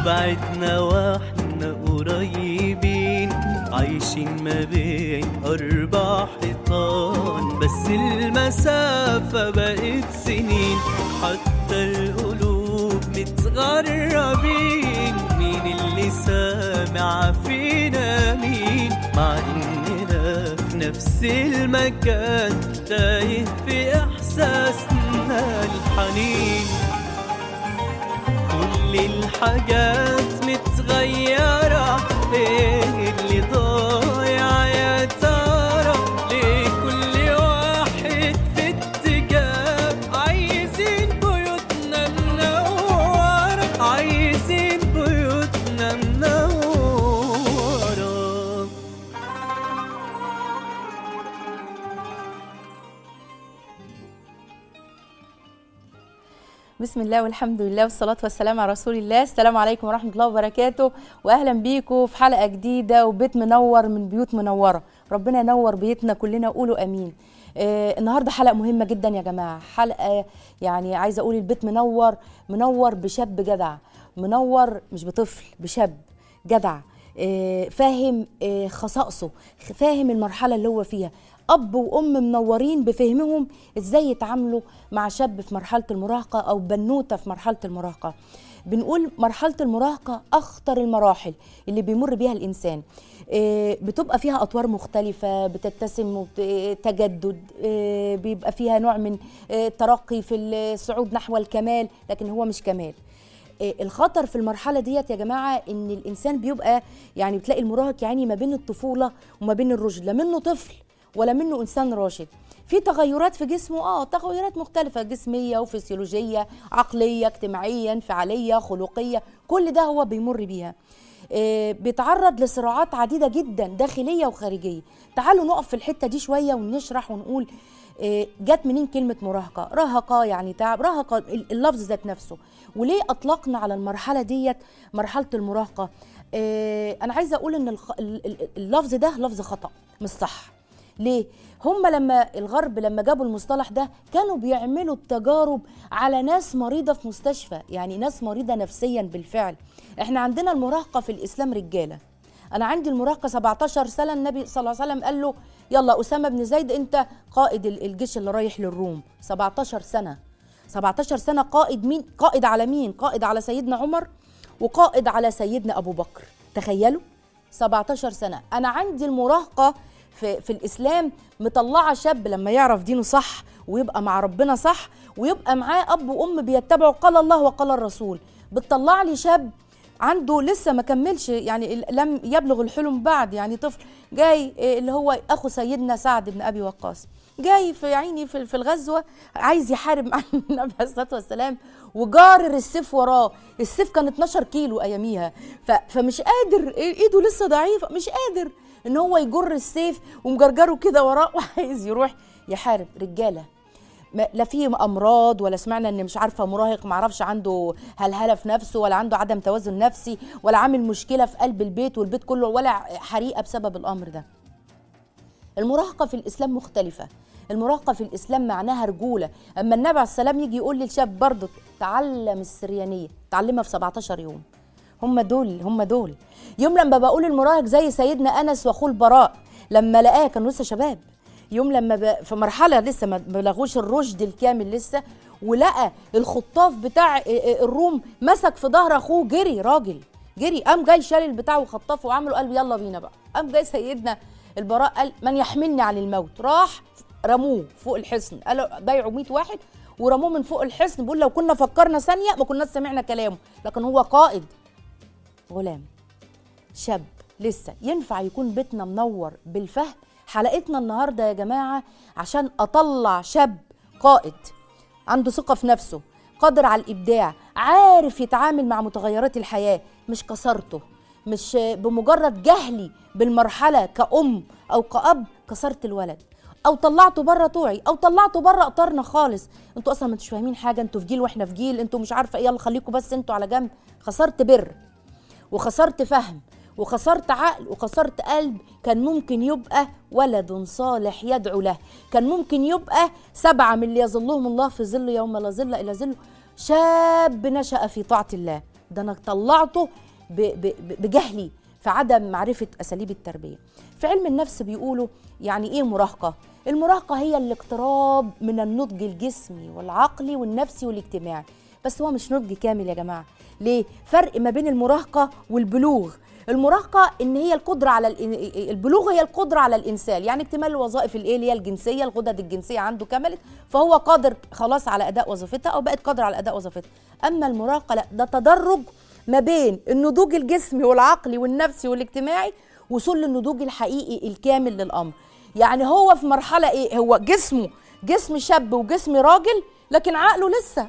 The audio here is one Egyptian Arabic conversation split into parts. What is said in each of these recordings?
وبعدنا واحنا قريبين عايشين ما بين أربع حيطان بس المسافة بقت سنين حتى القلوب متغربين مين اللي سامع فينا مين مع إننا في نفس المكان تايه في إحساسنا الحنين كل الحاجات متغيرة ايه اللي ضايع يا ترى ليه كل واحد في اتجاه عايزين بيوتنا منورة عايزين بيوتنا منورة بسم الله والحمد لله والصلاة والسلام على رسول الله السلام عليكم ورحمة الله وبركاته وأهلا بيكم في حلقة جديدة وبيت منور من بيوت منورة ربنا ينور بيتنا كلنا قولوا أمين آه النهاردة حلقة مهمة جدا يا جماعة حلقة يعني عايزة أقول البيت منور منور بشاب جدع منور مش بطفل بشاب جدع آه، فاهم آه، خصائصه فاهم المرحله اللي هو فيها اب وام منورين بفهمهم ازاي يتعاملوا مع شاب في مرحله المراهقه او بنوته في مرحله المراهقه بنقول مرحله المراهقه اخطر المراحل اللي بيمر بيها الانسان آه، بتبقى فيها اطوار مختلفه بتتسم وبت- تجدد آه، بيبقى فيها نوع من آه، الترقي في الصعود نحو الكمال لكن هو مش كمال آه، الخطر في المرحله ديت يا جماعه ان الانسان بيبقى يعني بتلاقي المراهق يعني ما بين الطفوله وما بين الرشد لا منه طفل ولا منه انسان راشد في تغيرات في جسمه اه تغيرات مختلفه جسميه وفسيولوجيه عقليه اجتماعيه انفعاليه خلقيه كل ده هو بيمر بيها آه، بيتعرض لصراعات عديده جدا داخليه وخارجيه تعالوا نقف في الحته دي شويه ونشرح ونقول آه، جت منين كلمه مراهقه رهقه يعني تعب رهقه اللفظ ذات نفسه وليه اطلقنا على المرحله ديت مرحله المراهقه آه، انا عايزه اقول ان الخ- ال- ال- اللفظ ده لفظ خطا مش صح ليه هم لما الغرب لما جابوا المصطلح ده كانوا بيعملوا التجارب على ناس مريضه في مستشفى يعني ناس مريضه نفسيا بالفعل احنا عندنا المراهقه في الاسلام رجاله انا عندي المراهقه 17 سنه النبي صلى الله عليه وسلم قال له يلا اسامه بن زيد انت قائد ال- الجيش اللي رايح للروم 17 سنه 17 سنه قائد مين قائد على مين قائد على سيدنا عمر وقائد على سيدنا ابو بكر تخيلوا 17 سنه انا عندي المراهقه في, في الاسلام مطلعه شاب لما يعرف دينه صح ويبقى مع ربنا صح ويبقى معاه اب وام بيتبعوا قال الله وقال الرسول بتطلع لي شاب عنده لسه ما كملش يعني ال- لم يبلغ الحلم بعد يعني طفل جاي إيه، اللي هو اخو سيدنا سعد بن ابي وقاص جاي في عيني في في الغزوه عايز يحارب مع النبي عليه الصلاه والسلام وجارر السيف وراه السيف كان 12 كيلو اياميها ف- فمش قادر ايده لسه ضعيفه مش قادر ان هو يجر السيف ومجرجره كده وراه وعايز يروح يحارب رجاله ما- لا في امراض ولا سمعنا ان مش عارفه مراهق ما اعرفش عنده هلهله في نفسه ولا عنده عدم توازن نفسي ولا عامل مشكله في قلب البيت والبيت كله ولا حريقه بسبب الامر ده المراهقه في الاسلام مختلفه المراهقه في الاسلام معناها رجوله اما النبي عليه السلام يجي يقول للشاب برضه تعلم السريانيه تعلمها في 17 يوم هم دول هم دول يوم لما بقول المراهق زي سيدنا انس واخوه البراء لما لقاه كانوا لسه شباب يوم لما ب... في مرحله لسه ما بلغوش الرشد الكامل لسه ولقى الخطاف بتاع الروم مسك في ظهر اخوه جري راجل جري قام جاي شال البتاع وخطفه وعمله قال يلا بينا بقى قام جاي سيدنا البراء قال من يحملني عن الموت راح رموه فوق الحصن قالوا بايعوا 100 واحد ورموه من فوق الحصن بيقول لو كنا فكرنا ثانيه ما كناش سمعنا كلامه لكن هو قائد غلام شاب لسه ينفع يكون بيتنا منور بالفهم حلقتنا النهارده يا جماعه عشان اطلع شاب قائد عنده ثقه في نفسه قادر على الابداع عارف يتعامل مع متغيرات الحياه مش كسرته مش بمجرد جهلي بالمرحله كأم او كأب كسرت الولد او طلعته بره طوعي او طلعته بره اطارنا خالص انتوا اصلا ما انتوش فاهمين حاجه انتوا في جيل واحنا في جيل انتوا مش عارفه ايه يلا خليكم بس انتوا على جنب خسرت بر وخسرت فهم وخسرت عقل وخسرت قلب كان ممكن يبقى ولد صالح يدعو له كان ممكن يبقى سبعة من اللي يظلهم الله في ظل يوم لا ظل إلا ظله شاب نشأ في طاعة الله ده انا طلعته ب- ب- ب- بجهلي في عدم معرفه اساليب التربيه في علم النفس بيقولوا يعني ايه مراهقه المراهقه هي الاقتراب من النضج الجسمي والعقلي والنفسي والاجتماعي بس هو مش نضج كامل يا جماعه ليه فرق ما بين المراهقه والبلوغ المراهقه ان هي القدره على الإن- البلوغ هي القدره على الانسان يعني اكتمال الوظائف الايه اللي هي الجنسيه الغدد الجنسيه عنده كملت فهو قادر خلاص على اداء وظيفتها او بقت قادره على اداء وظيفتها اما المراهقه لا ده تدرج ما بين النضوج الجسمي والعقلي والنفسي والاجتماعي وصول للنضوج الحقيقي الكامل للامر يعني هو في مرحله ايه هو جسمه جسم شاب وجسم راجل لكن عقله لسه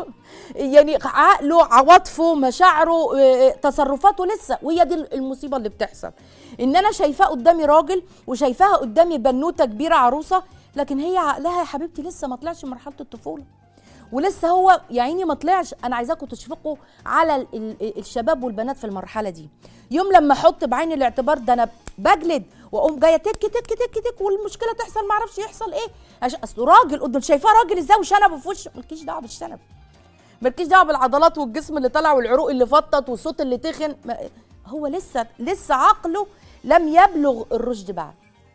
يعني عقله عواطفه مشاعره آه، تصرفاته لسه وهي دي المصيبه اللي بتحصل ان انا شايفاه قدامي راجل وشايفاها قدامي بنوته كبيره عروسه لكن هي عقلها يا حبيبتي لسه ما طلعش من مرحله الطفوله ولسه هو يا عيني ما طلعش انا عايزاكم تشفقوا على ال- ال- الشباب والبنات في المرحله دي يوم لما احط بعين الاعتبار ده انا بجلد واقوم جايه تك تك تك تك والمشكله تحصل ما اعرفش يحصل ايه عشان اصل راجل قدام شايفاه راجل ازاي وشنبه في وشه مالكيش دعوه بالشنب مالكيش دعوه بالعضلات والجسم اللي طلع والعروق اللي فطت والصوت اللي تخن ما هو لسه لسه عقله لم يبلغ الرشد بعد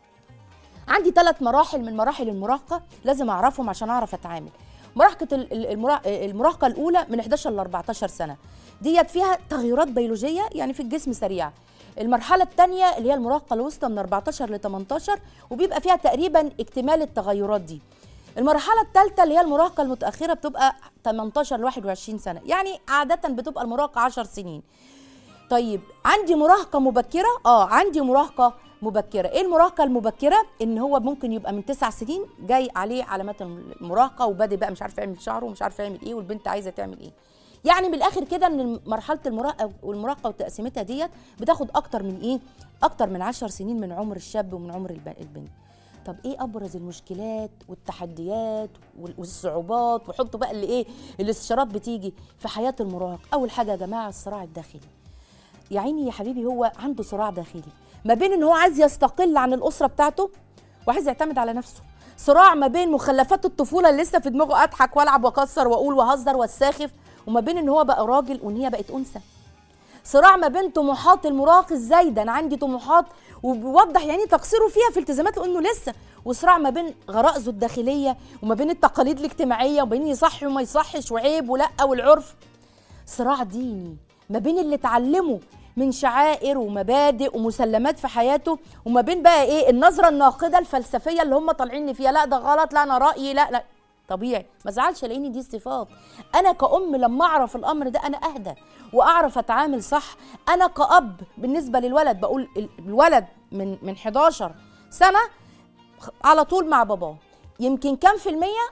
عندي ثلاث مراحل من مراحل المراهقه لازم اعرفهم عشان اعرف اتعامل مراهقه ال- ال- المرا- المراهقه الاولى من 11 ل 14 سنه ديت فيها تغيرات بيولوجيه يعني في الجسم سريعه المرحله الثانيه اللي هي المراهقه الوسطى من 14 ل 18 وبيبقى فيها تقريبا اكتمال التغيرات دي المرحله الثالثه اللي هي المراهقه المتاخره بتبقى 18 ل 21 سنه يعني عاده بتبقى المراهقه 10 سنين طيب عندي مراهقه مبكره اه عندي مراهقه مبكره ايه المراهقه المبكره ان هو ممكن يبقى من تسع سنين جاي عليه علامات المراهقه وبادئ بقى مش عارف يعمل شعره ومش عارف يعمل ايه والبنت عايزه تعمل ايه يعني من الاخر كده ان مرحله المراهقه والمراهقه وتقسيمتها ديت بتاخد اكتر من ايه اكتر من عشر سنين من عمر الشاب ومن عمر الب- البنت طب ايه ابرز المشكلات والتحديات وال- والصعوبات وحطوا بقى اللي ايه الاستشارات بتيجي في حياه المراهق اول حاجه يا جماعه الصراع الداخلي يا عيني يا حبيبي هو عنده صراع داخلي ما بين ان هو عايز يستقل عن الاسره بتاعته وعايز يعتمد على نفسه صراع ما بين مخلفات الطفوله اللي لسه في دماغه اضحك والعب واكسر واقول واهزر واساخف وما بين ان هو بقى راجل وان هي بقت انثى صراع ما بين طموحات المراهق الزايده انا عندي طموحات وبيوضح يعني تقصيره فيها في التزاماته انه لسه وصراع ما بين غرائزه الداخليه وما بين التقاليد الاجتماعيه وما بين يصح وما يصحش وعيب ولا والعرف صراع ديني ما بين اللي اتعلمه من شعائر ومبادئ ومسلمات في حياته وما بين بقى ايه النظره الناقده الفلسفيه اللي هم طالعين لي فيها لا ده غلط لا انا رايي لا لا طبيعي ما زعلش لاني دي صفات انا كأم لما اعرف الامر ده انا اهدى واعرف اتعامل صح انا كأب بالنسبه للولد بقول ال- الولد من من 11 سنه خ- على طول مع باباه يمكن كام في المية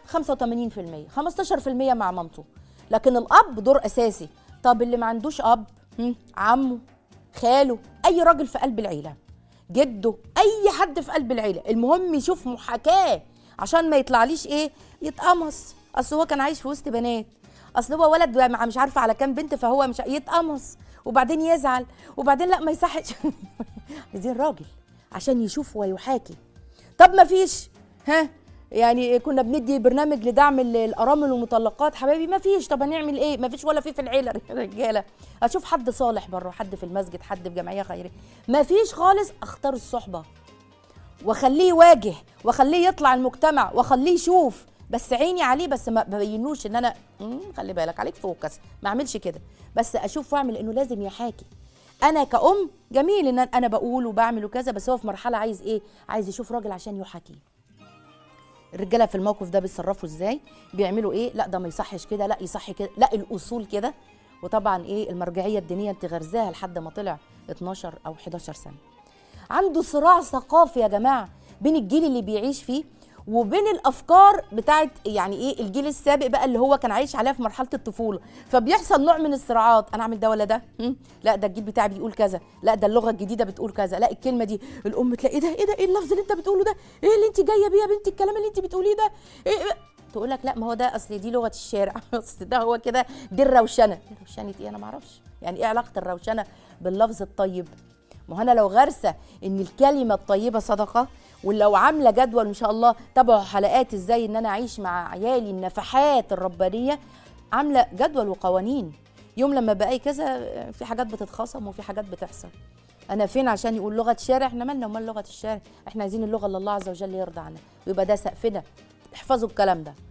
85% 15% مع مامته لكن الأب دور أساسي طب اللي ما عندوش أب هم، عمه خاله أي راجل في قلب العيلة جده أي حد في قلب العيلة المهم يشوف محاكاة عشان ما يطلعليش إيه يتقمص أصل هو كان عايش في وسط بنات أصل هو ولد مع مش عارفة على كام بنت فهو مش يتقمص وبعدين يزعل وبعدين لا ما يصحش عايزين راجل عشان يشوف ويحاكي طب ما فيش ها يعني كنا بندي برنامج لدعم ال- الارامل والمطلقات حبايبي ما فيش طب هنعمل ايه ما فيش ولا في في العيله رجاله اشوف حد صالح بره حد في المسجد حد في جمعيه خيريه ما فيش خالص اختار الصحبه واخليه يواجه واخليه يطلع المجتمع واخليه يشوف بس عيني عليه بس ما ببينوش ان انا مم، خلي بالك عليك فوكس ما اعملش كده بس اشوف واعمل انه لازم يحاكي انا كأم جميل ان انا بقول وبعمل وكذا بس هو في مرحله عايز ايه عايز يشوف راجل عشان يحاكيه الرجاله في الموقف ده بيتصرفوا ازاي بيعملوا ايه لا ده ما يصحش كده لا يصح كده لا الاصول كده وطبعا ايه المرجعيه الدينيه انت غرزاها لحد ما طلع 12 او 11 سنه عنده صراع ثقافي يا جماعه بين الجيل اللي بيعيش فيه وبين الافكار بتاعت يعني ايه الجيل السابق بقى اللي هو كان عايش عليها في مرحله الطفوله فبيحصل نوع من الصراعات انا اعمل ده ولا ده هم؟ لا ده الجيل بتاعي بيقول كذا لا ده اللغه الجديده بتقول كذا لا الكلمه دي الام تلاقي ايه ده ايه ده ايه اللفظ اللي انت بتقوله ده ايه اللي انت جايه بيه يا بنتي الكلام اللي انت بتقوليه ده إيه إيه؟ تقول لك لا ما هو ده اصل دي لغه الشارع اصل ده هو كده دي الروشنه إيه روشنه ايه انا ما اعرفش يعني ايه علاقه الروشنه باللفظ الطيب ما هو انا لو غارسه ان الكلمه الطيبه صدقه ولو عامله جدول ان شاء الله تابعوا حلقات ازاي ان انا اعيش مع عيالي النفحات الربانيه عامله جدول وقوانين يوم لما بقى كذا آه، في حاجات بتتخصم وفي حاجات بتحصل انا فين عشان يقول لغه شارع احنا مالنا ومال لغه الشارع احنا عايزين اللغه اللي الله عز وجل يرضى عنها ويبقى ده سقفنا احفظوا الكلام ده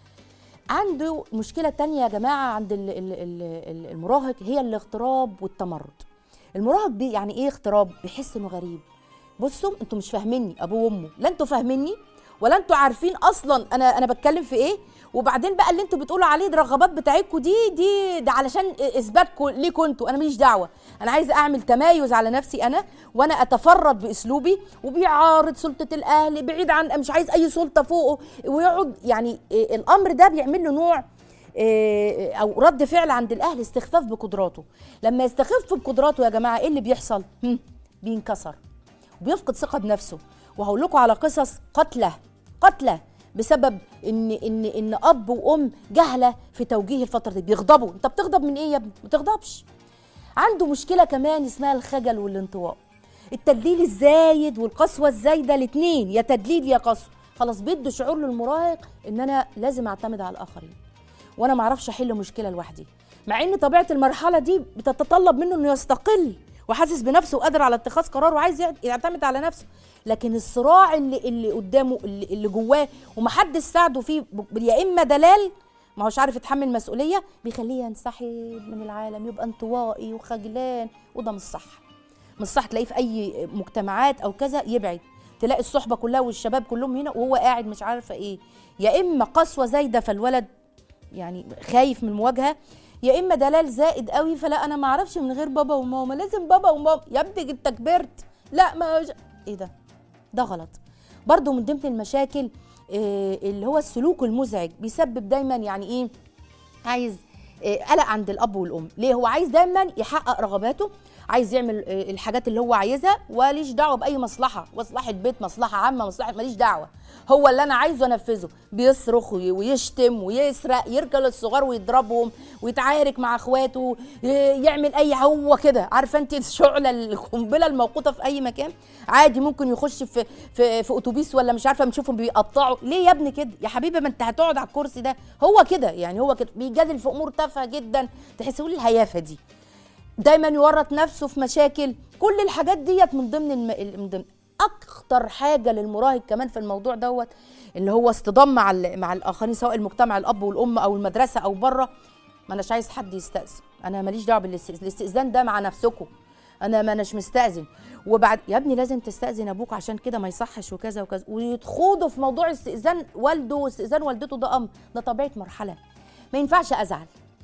عنده مشكلة تانية يا جماعة عند ال- ال- ال- ال- المراهق هي الاغتراب والتمرد المراهق بي يعني ايه اغتراب بيحس انه غريب بصوا انتوا مش فاهميني ابوه وامه لا انتوا فاهميني ولا انتوا عارفين اصلا انا انا بتكلم في ايه وبعدين بقى اللي انتوا بتقولوا عليه ده الرغبات بتاعتكم دي دي ده علشان اثباتكم ليكوا انتوا انا ماليش دعوه انا عايزه اعمل تمايز على نفسي انا وانا اتفرد باسلوبي وبيعارض سلطه الاهل بعيد عن مش عايز اي سلطه فوقه ويقعد يعني إيه، الامر ده بيعمل له نوع إيه، او رد فعل عند الاهل استخفاف بقدراته لما يستخف بقدراته يا جماعه ايه اللي بيحصل هم، بينكسر وبيفقد ثقه بنفسه وهقول لكم على قصص قتله قتله بسبب ان ان ان اب وام جهله في توجيه الفتره دي بيغضبوا انت بتغضب من ايه يا ابني ما تغضبش عنده مشكله كمان اسمها الخجل والانطواء التدليل الزايد والقسوه الزايده الاثنين يا تدليل يا قسوه خلاص بيدوا شعور للمراهق ان انا لازم اعتمد على الاخرين وانا ما اعرفش احل مشكله لوحدي مع ان طبيعه المرحله دي بتتطلب منه انه يستقل وحاسس بنفسه وقادر على اتخاذ قرار وعايز يع- يعتمد على نفسه لكن الصراع اللي اللي قدامه اللي, اللي جواه ومحدش ساعده فيه ب- يا اما دلال ما هوش عارف يتحمل مسؤوليه بيخليه ينسحب من العالم يبقى انطوائي وخجلان وده مش صح مش صح تلاقيه في اي مجتمعات او كذا يبعد تلاقي الصحبه كلها والشباب كلهم هنا وهو قاعد مش عارفه ايه يا اما قسوه زايده فالولد يعني خايف من المواجهه يا اما دلال زائد قوي فلا انا ما اعرفش من غير بابا وماما لازم بابا وماما يا ابني انت كبرت لا ما ايه ده ده غلط برضو من ضمن المشاكل إيه اللي هو السلوك المزعج بيسبب دايما يعني ايه عايز آه، قلق عند الاب والام ليه هو عايز دايما يحقق رغباته عايز يعمل آه، الحاجات اللي هو عايزها وليش دعوه باي مصلحه مصلحه بيت مصلحه عامه مصلحه ماليش دعوه هو اللي انا عايزه انفذه بيصرخ وي- ويشتم ويسرق يركل الصغار ويضربهم ويتعارك مع اخواته ي- يعمل اي هو كده عارفه انت الشعله القنبله الموقوته في اي مكان عادي ممكن يخش في في في اتوبيس ولا مش عارفه بنشوفهم بيقطعوا ليه يا ابني كده يا حبيبي ما انت هتقعد على الكرسي ده هو كده يعني هو كده بيجادل في امور تافهه جدا تحس يقول الهيافه دي دايما يورط نفسه في مشاكل كل الحاجات ديت من ضمن الم... ال- من ضمن اكتر حاجه للمراهق كمان في الموضوع دوت اللي هو اصطدام مع ال... مع الاخرين سواء المجتمع الاب والام او المدرسه او بره ما اناش عايز حد يستاذن انا ماليش دعوه بالاستئذان الاستئذان ده مع نفسكم انا ما اناش مستاذن وبعد يا ابني لازم تستاذن ابوك عشان كده ما يصحش وكذا وكذا ويتخوضوا في موضوع استئذان والده واستئذان والدته ده امر ده طبيعه مرحله ما ينفعش ازعل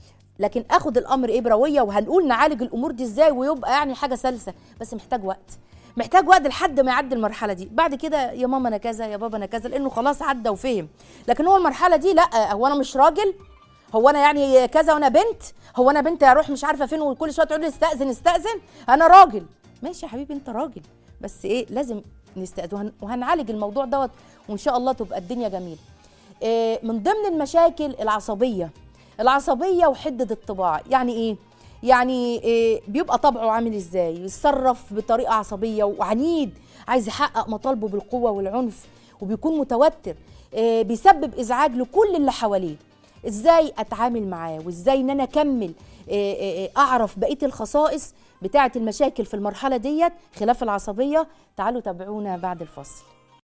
لكن اخد الامر ايه برويه وهنقول نعالج الامور دي ازاي ويبقى يعني حاجه سلسه بس محتاج وقت محتاج وقت لحد ما يعدي المرحله دي بعد كده يا ماما انا كذا يا بابا انا كذا لانه خلاص عدى وفهم لكن هو المرحله دي لا هو انا مش راجل هو انا يعني كذا وانا بنت هو انا بنت اروح مش عارفه فين وكل شويه تقول لي استاذن استاذن انا راجل ماشي يا حبيبي انت راجل بس ايه لازم نستاذن وهن- وهنعالج الموضوع دوت وان شاء الله تبقى الدنيا جميله إيه، من ضمن المشاكل العصبيه العصبيه وحده الطباع يعني ايه يعني إيه بيبقى طبعه عامل ازاي يتصرف بطريقه عصبيه وعنيد عايز يحقق مطالبه بالقوه والعنف وبيكون متوتر إيه بيسبب ازعاج لكل اللي حواليه ازاي اتعامل معاه وازاي ان انا اكمل إيه إيه إيه اعرف بقيه الخصائص بتاعه المشاكل في المرحله ديت خلاف العصبيه تعالوا تابعونا بعد الفاصل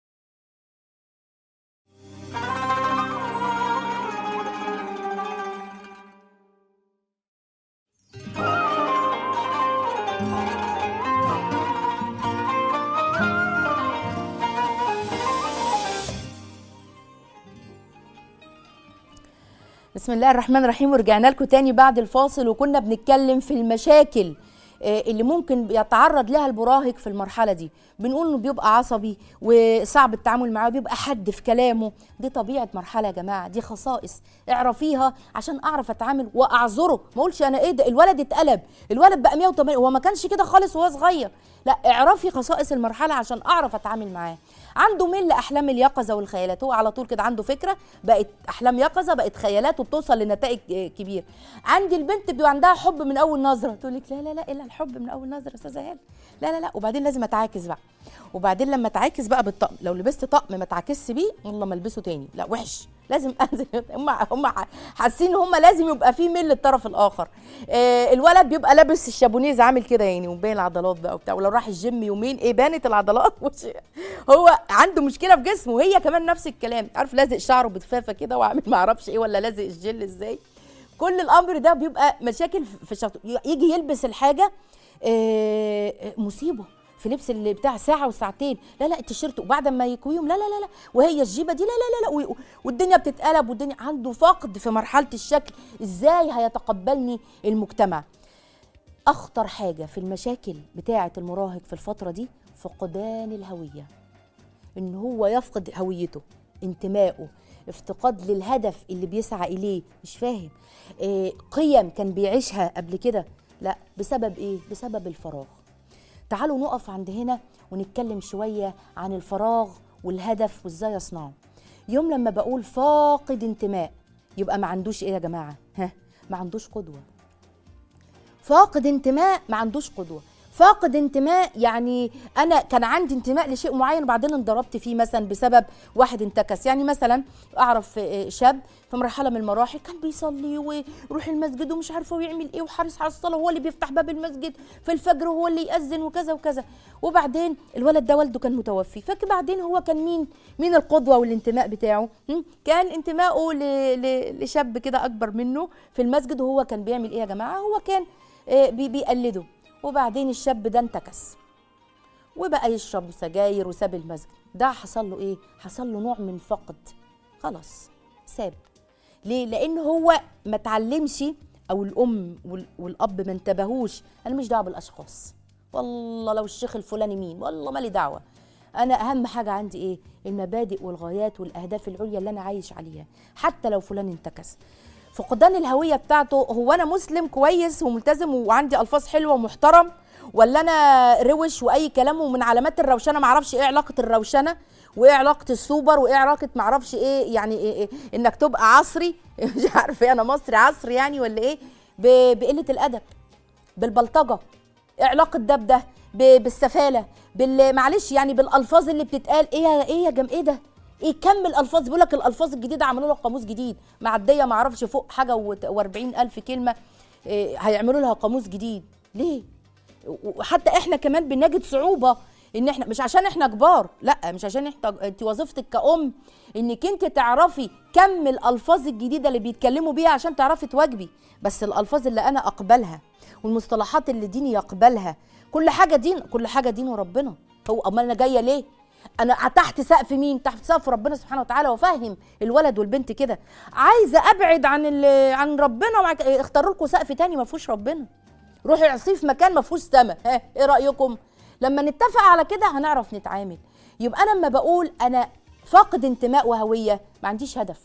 بسم الله الرحمن الرحيم ورجعنا لكم تاني بعد الفاصل وكنا بنتكلم في المشاكل آه، اللي ممكن يتعرض لها المراهق في المرحله دي بنقول انه بيبقى عصبي وصعب التعامل معاه بيبقى حد في كلامه دي طبيعه مرحله يا جماعه دي خصائص اعرفيها عشان اعرف اتعامل واعذره ما اقولش انا ايه ده الولد اتقلب الولد بقى 180 هو ما كانش كده خالص وهو صغير لا اعرفي خصائص المرحله عشان اعرف اتعامل معاه عنده ميل لاحلام اليقظه والخيالات هو على طول كده عنده فكره بقت احلام يقظه بقت خيالات وبتوصل لنتائج آه، كبيره عندي البنت بيبقى عندها حب من اول نظره تقول لك لا لا لا الا الحب من اول نظره يا استاذه هاله لا لا لا وبعدين لازم اتعاكس بقى وبعدين لما اتعاكس بقى بالطقم لو لبست طقم ما اتعاكسش بيه والله ما البسه تاني لا وحش لازم انزل هم هم حاسين ان هم لازم يبقى في ميل للطرف الاخر آه الولد بيبقى لابس الشابونيز عامل كده يعني ومبين العضلات بقى وبتاع ولو راح الجيم يومين ايه بانت العضلات مش هو عنده مشكله في جسمه وهي كمان نفس الكلام عارف لازق شعره بضفافه كده وعامل ما اعرفش ايه ولا لازق الجل ازاي كل الامر ده بيبقى مشاكل في الشخص يجي يلبس الحاجه آه، مصيبه في لبس اللي بتاع ساعه وساعتين لا لا التيشيرت وبعد ما يكويهم لا لا لا لا وهي الجيبه دي لا لا لا, لا و- والدنيا بتتقلب والدنيا عنده فقد في مرحله الشكل ازاي هيتقبلني المجتمع اخطر حاجه في المشاكل بتاعه المراهق في الفتره دي فقدان الهويه ان هو يفقد هويته انتمائه افتقاد للهدف اللي بيسعى اليه مش فاهم إيه قيم كان بيعيشها قبل كده لا بسبب ايه بسبب الفراغ تعالوا نقف عند هنا ونتكلم شويه عن الفراغ والهدف وازاي يصنعه يوم لما بقول فاقد انتماء يبقى ما عندوش ايه يا جماعه ها ما عندوش قدوه فاقد انتماء ما عندوش قدوه فاقد انتماء يعني انا كان عندي انتماء لشيء معين وبعدين انضربت فيه مثلا بسبب واحد انتكس يعني مثلا اعرف آه، شاب في مرحله من المراحل كان بيصلي ويروح المسجد ومش عارفه ويعمل ايه وحارس على الصلاه هو اللي بيفتح باب المسجد في الفجر وهو اللي يأذن وكذا وكذا وبعدين الولد ده والده كان متوفي فبعدين هو كان مين مين القدوه والانتماء بتاعه هم؟ كان انتمائه ل- ل- لشاب كده اكبر منه في المسجد وهو كان بيعمل ايه يا جماعه هو كان آه، بي- بيقلده وبعدين الشاب ده انتكس وبقى يشرب سجاير وساب المسجد ده حصل له ايه حصل له نوع من فقد خلاص ساب ليه لان هو ما اتعلمش او الام وال- والاب ما انتبهوش انا مش دعوه بالاشخاص والله لو الشيخ الفلاني مين والله مالي دعوه انا اهم حاجه عندي ايه المبادئ والغايات والاهداف العليا اللي انا عايش عليها حتى لو فلان انتكس فقدان الهويه بتاعته هو انا مسلم كويس وملتزم وعندي الفاظ حلوه ومحترم ولا انا روش واي كلام ومن علامات الروشنه ما اعرفش ايه علاقه الروشنه وايه علاقه السوبر وايه علاقه ما اعرفش ايه يعني إيه إيه انك تبقى عصري مش عارفه إيه انا مصري عصري يعني ولا ايه ب- بقله الادب بالبلطجه إيه علاقه ده بده ب- بالسفاله بال معلش يعني بالالفاظ اللي بتتقال ايه يا ايه يا جم ايه ده ايه كم الالفاظ بيقول لك الالفاظ الجديده عملوا لها قاموس جديد معديه ما اعرفش فوق حاجه و40 الف كلمه إيه هيعملوا لها قاموس جديد ليه وحتى احنا كمان بنجد صعوبه ان احنا مش عشان احنا كبار لا مش عشان احنا انت وظيفتك كأم انك انت تعرفي كم الالفاظ الجديده اللي بيتكلموا بيها عشان تعرفي تواجبي بس الالفاظ اللي انا اقبلها والمصطلحات اللي ديني يقبلها كل حاجه دين كل حاجه دين وربنا هو امال انا جايه ليه انا تحت سقف مين تحت سقف ربنا سبحانه وتعالى وافهم الولد والبنت كده عايزه ابعد عن ال- عن ربنا وعن- اختاروا لكم سقف تاني ما فيهوش ربنا روحوا اعصيه في مكان ما فيهوش سما ها ايه رايكم لما نتفق على كده هنعرف نتعامل يبقى انا لما بقول انا فاقد انتماء وهويه ما عنديش هدف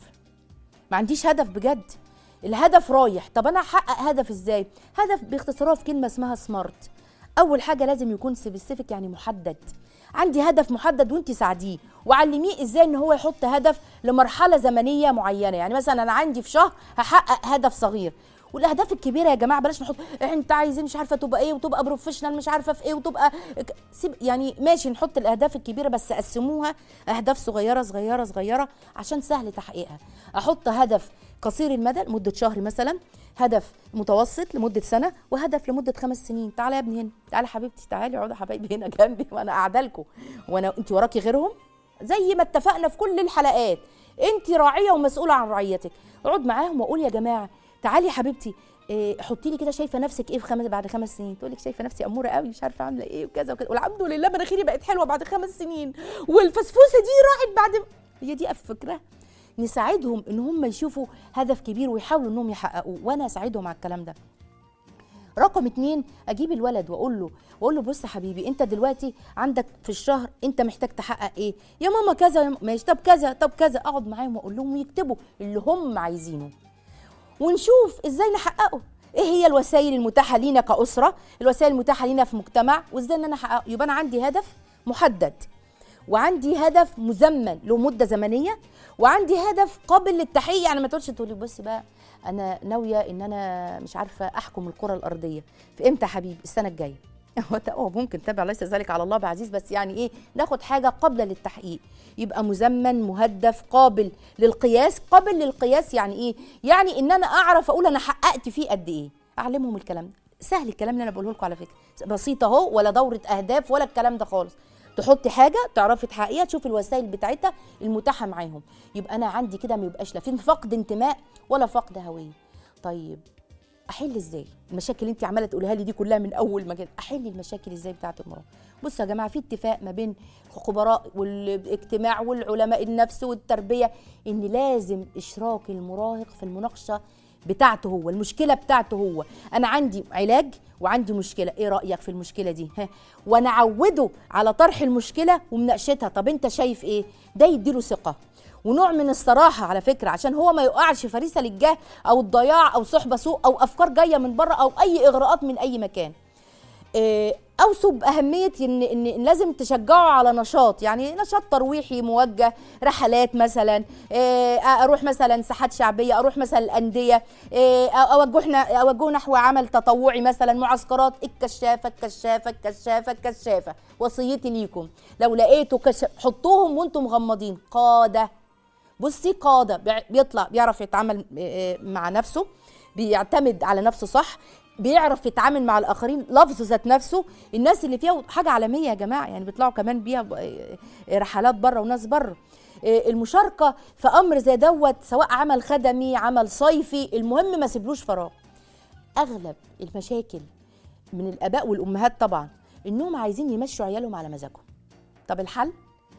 ما عنديش هدف بجد الهدف رايح طب انا احقق هدف ازاي هدف باختصارها في كلمه اسمها سمارت اول حاجه لازم يكون سبيسيفيك يعني محدد عندي هدف محدد وانت ساعديه وعلميه ازاي ان هو يحط هدف لمرحله زمنيه معينه يعني مثلا انا عندي في شهر هحقق هدف صغير والاهداف الكبيره يا جماعه بلاش نحط انت عايزين مش عارفه تبقى ايه وتبقى بروفيشنال مش عارفه في ايه وتبقى ك- سيب يعني ماشي نحط الاهداف الكبيره بس قسموها اهداف صغيره صغيره صغيره عشان سهل تحقيقها احط هدف قصير المدى لمده شهر مثلا هدف متوسط لمده سنه وهدف لمده خمس سنين تعالى يا ابني هنا تعالى حبيبتي تعالي اقعدي يا حبايبي هنا جنبي وانا قاعده لكم وانا انت وراكي غيرهم زي ما اتفقنا في كل الحلقات انت راعيه ومسؤوله عن رعيتك اقعد معاهم واقول يا جماعه تعالي يا حبيبتي إيه حطي لي كده شايفه نفسك ايه في خمس بعد خمس سنين تقول لك شايفه نفسي اموره قوي مش عارفه عامله ايه وكذا وكذا والحمد لله مناخيري بقت حلوه بعد خمس سنين والفسفوسه دي راحت بعد هي دي فكره نساعدهم ان هم يشوفوا هدف كبير ويحاولوا انهم يحققوه وانا اساعدهم على الكلام ده رقم اتنين اجيب الولد واقول له واقول له بص يا حبيبي انت دلوقتي عندك في الشهر انت محتاج تحقق ايه يا ماما كذا يا ماما ماشي طب كذا طب كذا اقعد معاهم واقول لهم يكتبوا اللي هم عايزينه ونشوف ازاي نحققه ايه هي الوسائل المتاحه لينا كاسره الوسائل المتاحه لينا في مجتمع وازاي ان انا احققه يبقى انا عندي هدف محدد وعندي هدف مزمن له مده زمنيه وعندي هدف قابل للتحقيق يعني ما تقولش تقولي بصي بقى انا ناويه ان انا مش عارفه احكم الكره الارضيه في امتى يا حبيبي السنه الجايه هو ت- هو ممكن تابع ليس ذلك على الله بعزيز بس يعني ايه ناخد حاجه قابله للتحقيق يبقى مزمن مهدف قابل للقياس قابل للقياس يعني ايه يعني ان انا اعرف اقول انا حققت فيه قد ايه اعلمهم الكلام ده سهل الكلام اللي انا بقوله لكم على فكره بسيط اهو ولا دوره اهداف ولا الكلام ده خالص تحطي حاجه تعرفي تحققيها تشوفي الوسائل بتاعتها المتاحه معاهم يبقى انا عندي كده ما يبقاش لا في فقد انتماء ولا فقد هويه طيب احل ازاي المشاكل اللي انت عماله تقولها لي دي كلها من اول ما كده احل المشاكل ازاي بتاعه المراه بصوا يا جماعه في اتفاق ما بين الخبراء والاجتماع والعلماء النفس والتربيه ان لازم اشراك المراهق في المناقشه بتاعته هو المشكله بتاعته هو انا عندي علاج وعندي مشكله ايه رايك في المشكله دي ها وانا اعوده على طرح المشكله ومناقشتها طب انت شايف ايه ده يديله ثقه ونوع من الصراحه على فكره عشان هو ما يقعش فريسه للجهل او الضياع او صحبه سوء او افكار جايه من بره او اي اغراءات من اي مكان آه، اوصوا باهميه ان ان لازم تشجعوا على نشاط يعني نشاط ترويحي موجه رحلات مثلا آه، اروح مثلا ساحات شعبيه اروح مثلا الانديه آه، اوجهنا اوجهه نحو عمل تطوعي مثلا معسكرات الكشافه الكشافه الكشافه الكشافه وصيتي ليكم لو لقيتوا كش... حطوهم وانتم مغمضين قاده بصي قاده بيع- بيطلع بيعرف يتعامل آه، مع نفسه بيعتمد على نفسه صح بيعرف يتعامل مع الاخرين لفظ ذات نفسه الناس اللي فيها حاجه عالميه يا جماعه يعني بيطلعوا كمان بيها ب- آه، رحلات بره وناس بره آه، المشاركه في امر زي دوت سواء عمل خدمي عمل صيفي المهم ما سيبلوش فراغ اغلب المشاكل من الاباء والامهات طبعا انهم عايزين يمشوا عيالهم على مزاجهم طب الحل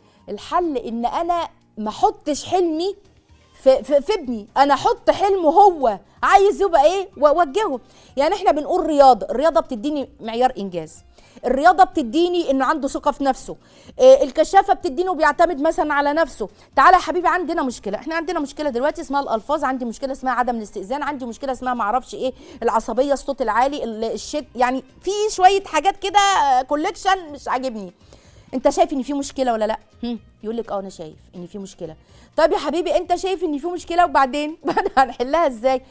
الحل ان انا ما احطش حلمي في, في, في ابني انا احط حلمه هو عايز يبقى ايه واوجهه يعني احنا بنقول رياضه الرياضه بتديني معيار انجاز الرياضه بتديني انه عنده ثقه في نفسه إيه الكشافه بتديني وبيعتمد مثلا على نفسه تعالى يا حبيبي عندنا مشكله احنا عندنا مشكله دلوقتي اسمها الالفاظ عندي مشكله اسمها عدم الاستئذان عندي مشكله اسمها ما اعرفش ايه العصبيه الصوت العالي ال- الشد يعني في شويه حاجات كده كوليكشن مش عاجبني انت شايف ان في مشكله ولا لا هم، يقول لك اه انا شايف ان في مشكله طيب يا حبيبي انت شايف ان في مشكله وبعدين بعد هنحلها ازاي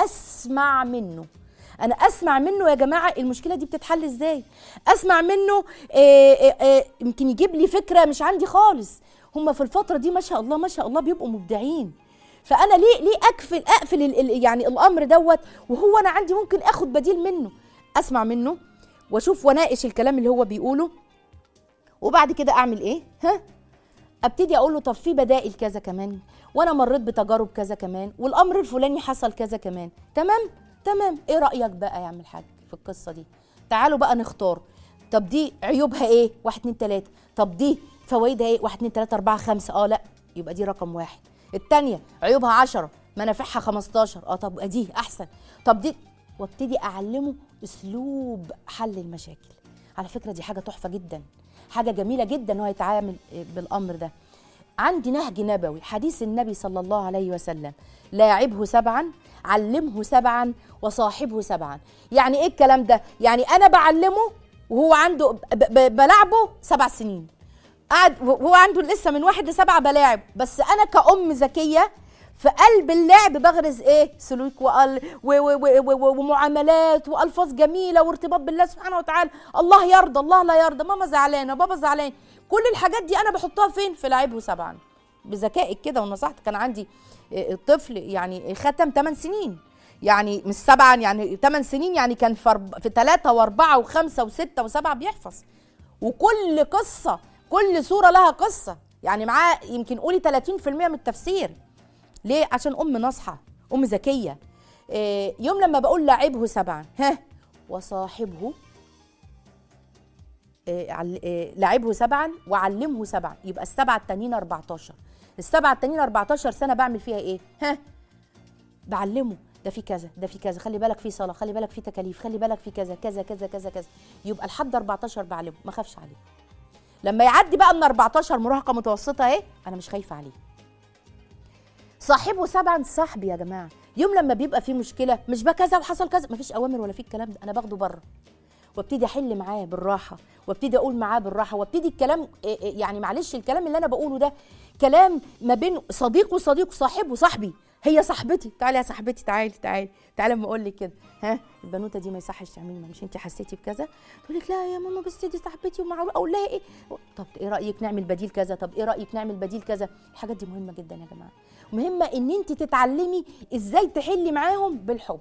اسمع منه انا اسمع منه يا جماعه المشكله دي بتتحل ازاي اسمع منه آه، آه، آه، يمكن يجيب لي فكره مش عندي خالص هم في الفتره دي ما شاء الله ما شاء الله بيبقوا مبدعين فانا ليه ليه اقفل اقفل ال- ال- يعني الامر دوت وهو انا عندي ممكن اخد بديل منه اسمع منه واشوف واناقش الكلام اللي هو بيقوله وبعد كده اعمل ايه ها ابتدي اقول له طب في بدائل كذا كمان وانا مريت بتجارب كذا كمان والامر الفلاني حصل كذا كمان تمام تمام ايه رايك بقى يا عم الحاج في القصه دي تعالوا بقى نختار طب دي عيوبها ايه واحد اتنين تلاته طب دي فوائدها ايه واحد اتنين تلاته اربعه خمسه اه لا يبقى دي رقم واحد التانيه عيوبها عشرة منافعها 15 اه طب دي احسن طب دي وابتدي اعلمه اسلوب حل المشاكل على فكره دي حاجه تحفه جدا حاجه جميله جدا ان هو يتعامل بالامر ده عندي نهج نبوي حديث النبي صلى الله عليه وسلم لاعبه سبعا علمه سبعا وصاحبه سبعا يعني ايه الكلام ده يعني انا بعلمه وهو عنده ب- ب- بلعبه سبع سنين قاعد وهو عنده لسه من واحد لسبعه بلاعب بس انا كأم ذكيه في قلب اللعب بغرز ايه سلوك وقل و و و و و ومعاملات والفاظ جميله وارتباط بالله سبحانه وتعالى الله يرضى الله لا يرضى ماما زعلانه بابا زعلان كل الحاجات دي انا بحطها فين في لعبه سبعا بذكائك كده ونصحت كان عندي إيه، طفل يعني ختم 8 سنين يعني مش سبعا يعني 8 سنين يعني كان في أرب- في ثلاثة وأربعة وخمسة وستة وسبعة بيحفظ وكل قصة كل سورة لها قصة يعني معاه يمكن قولي 30% من التفسير ليه عشان ام ناصحه ام ذكيه إيه، يوم لما بقول لعبه سبعا ها وصاحبه إيه، عل- إيه، لعبه سبعا وعلمه سبعا يبقى السبعه التانيين 14 السبعه التانيين 14 سنه بعمل فيها ايه ها بعلمه ده في كذا ده في كذا خلي بالك في صلاه خلي بالك في تكاليف خلي بالك في كذا كذا كذا كذا كذا يبقى لحد 14 بعلمه ما خافش عليه لما يعدي بقى من 14 مراهقه متوسطه اهي انا مش خايفه عليه صاحبه سبعا صاحبي يا جماعه يوم لما بيبقى في مشكله مش بقى كذا وحصل كذا مفيش اوامر ولا في الكلام ده انا باخده بره وابتدي احل معاه بالراحه وابتدي اقول معاه بالراحه وابتدي الكلام إيه إيه يعني معلش الكلام اللي انا بقوله ده كلام ما بين صديق وصديق صاحب وصاحبي هي صاحبتي تعالي يا صاحبتي تعالي تعالي تعالي اما اقول لك كده ها البنوته دي ما يصحش تعملي مش انت حسيتي بكذا تقول لك لا يا ماما بس دي صاحبتي ومعروف اقول لها ايه طب ايه رايك نعمل بديل كذا طب ايه رايك نعمل بديل كذا الحاجات دي مهمه جدا يا جماعه مهمه ان انت تتعلمي ازاي تحلي معاهم بالحب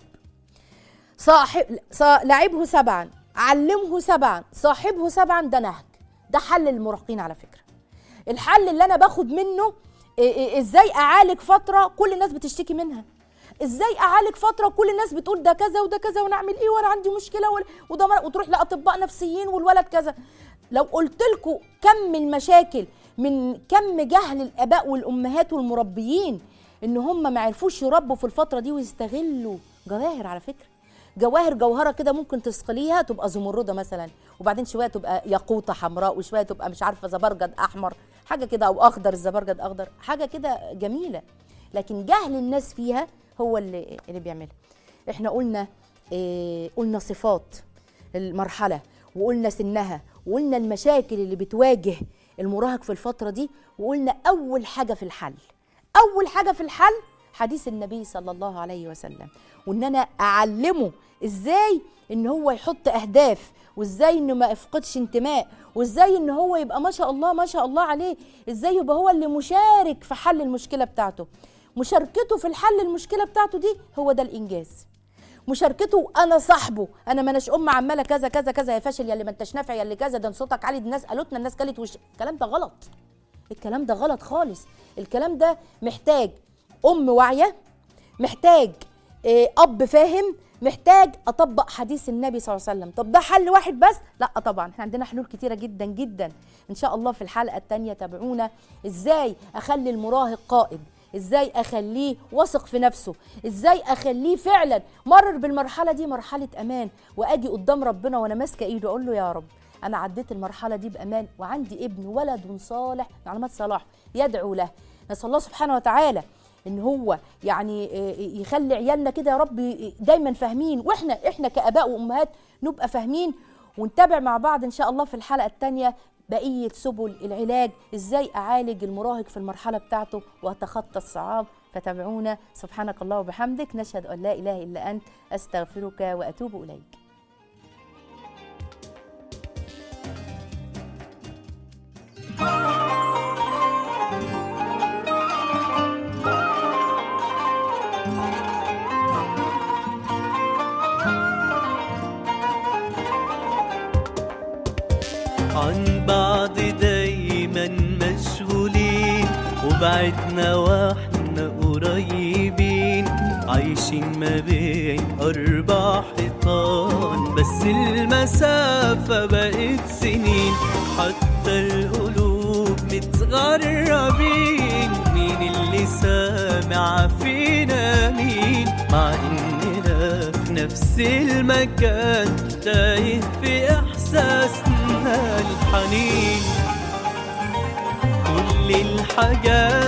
صاحب صا... لعبه سبعا علمه سبعا صاحبه سبعا ده نهج ده حل المراهقين على فكره الحل اللي انا باخد منه إيه إيه ازاي اعالج فتره كل الناس بتشتكي منها ازاي اعالج فتره كل الناس بتقول ده كذا وده كذا ونعمل ايه وانا عندي مشكله ولا- وده مر- وتروح لاطباء نفسيين والولد كذا لو قلت لكم كم المشاكل من كم جهل الاباء والامهات والمربيين ان هم ما عرفوش يربوا في الفتره دي ويستغلوا جواهر على فكره جواهر جوهره كده ممكن تسقليها تبقى زمرده مثلا وبعدين شويه تبقى ياقوته حمراء وشويه تبقى مش عارفه زبرجد احمر حاجه كده او اخضر الزبرجد اخضر حاجه كده جميله لكن جهل الناس فيها هو اللي اللي بيعملها احنا قلنا إيه قلنا صفات المرحله وقلنا سنها وقلنا المشاكل اللي بتواجه المراهق في الفتره دي وقلنا اول حاجه في الحل اول حاجه في الحل حديث النبي صلى الله عليه وسلم وان انا اعلمه ازاي ان هو يحط اهداف وازاي انه ما يفقدش انتماء وازاي ان هو يبقى ما شاء الله ما شاء الله عليه ازاي يبقى هو اللي مشارك في حل المشكله بتاعته مشاركته في الحل المشكله بتاعته دي هو ده الانجاز مشاركته انا صاحبه انا ما اناش ام عماله كذا كذا كذا يا فاشل يا اللي ما انتش نافع يا اللي كذا ده صوتك عالي دي الناس قالتنا الناس قالت وش الكلام ده غلط الكلام ده غلط خالص الكلام ده محتاج ام واعيه محتاج إيه، اب فاهم محتاج اطبق حديث النبي صلى الله عليه وسلم طب ده حل واحد بس لا طبعا احنا عندنا حلول كتيره جدا جدا ان شاء الله في الحلقه الثانيه تابعونا ازاي اخلي المراهق قائد ازاي اخليه واثق في نفسه ازاي اخليه فعلا مرر بالمرحله دي مرحله امان واجي قدام ربنا وانا ماسكه ايده اقول له يا رب انا عديت المرحله دي بامان وعندي ابن ولد صالح من علامات صلاح يدعو له نسال الله سبحانه وتعالى ان هو يعني آه، يخلي عيالنا كده يا رب دايما فاهمين واحنا احنا كاباء وامهات نبقى فاهمين ونتابع مع بعض ان شاء الله في الحلقه الثانيه بقيه سبل العلاج ازاي اعالج المراهق في المرحله بتاعته واتخطى الصعاب فتابعونا سبحانك الله وبحمدك نشهد ان لا اله الا انت استغفرك واتوب اليك عن بعض دايما مشغولين وبعدنا واحنا قريبين عايشين ما بين أربع حيطان بس المسافة بقت سنين حتى القلوب متغربين مين اللي سامع فينا مين مع إننا في نفس المكان تايه في إحساسنا الحنين كل الحاجات